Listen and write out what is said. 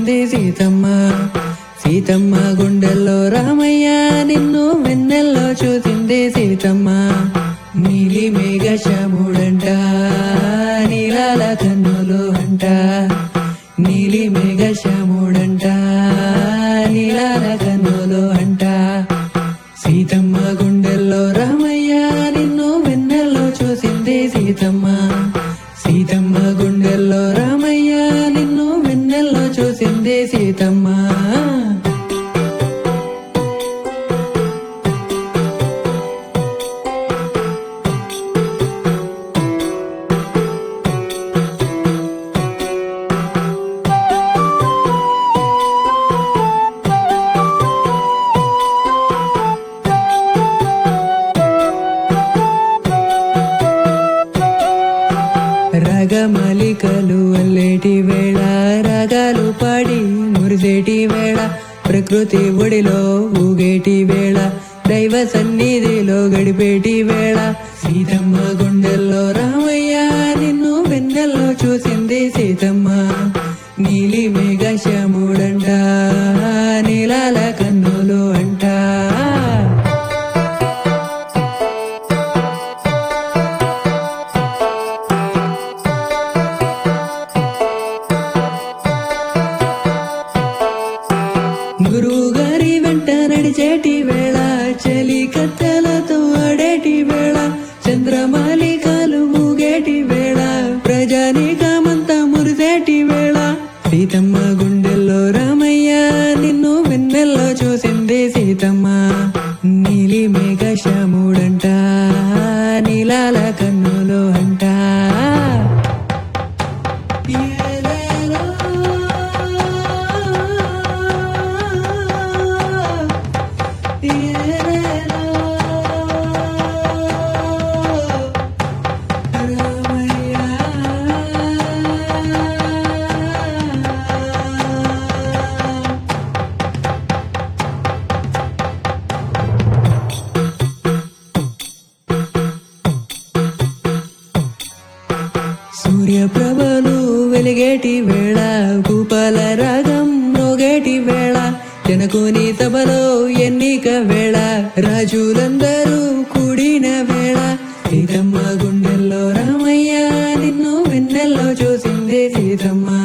చూసింది సీతమ్మ సీతమ్మ గుండెల్లో రామయ్య నిన్ను వెన్నెల్లో చూసింది సీతమ్మ నీలి మేఘశముడంట నీలాల కన్నులు అంట నీలి మేఘశముడంట నీలాల కన్నులు అంట సీతమ్మ గుండెల్లో రామయ్య నిన్ను వెన్నెల్లో చూసింది సీతమ్మ సీతమ్మ గుండెల్లో రామయ్య నిన్ను వెన్నెల్లో చూసింది సీతమ్మ రగమలికలు అల్లేటి వేళ రాగాలు పాడి మురిసేటి వేళ ప్రకృతి ఒడిలో ఊగేటి వేళ దైవ సన్నిధిలో గడిపేటి వేళ సీతమ్మ గుండెల్లో రామయ్య నిన్ను వెన్నెల్లో చూసింది సీతమ్మ నీలి మేఘశముడంట నీలాల కన్నులు అంట గురువు గారి వెంట నడిచేటి వేళ చలి కత్తెలతో ఆడేటి వేళ చంద్రమాలికలు మూగేటి వేళ ప్రజానీకమంతా మురిసేటి వేళ సీతమ్మ గుండెల్లో రామయ్య నిన్ను వెన్నెల్లో చూసింది సీతమ్మ నీలి మేఘశముడంట నీలాల కన్నులు అంట సూర్యప్రభలు వెలిగేటి వేళ భూపాల రాగం మోగేటి వేళ జనకుని సభలో ఎన్నిక వేళ రాజులందరూ కూడిన వేళ సీతమ్మ గుండెల్లో రామయ్య నిన్ను వెన్నెల్లో చూసింది సీతమ్మ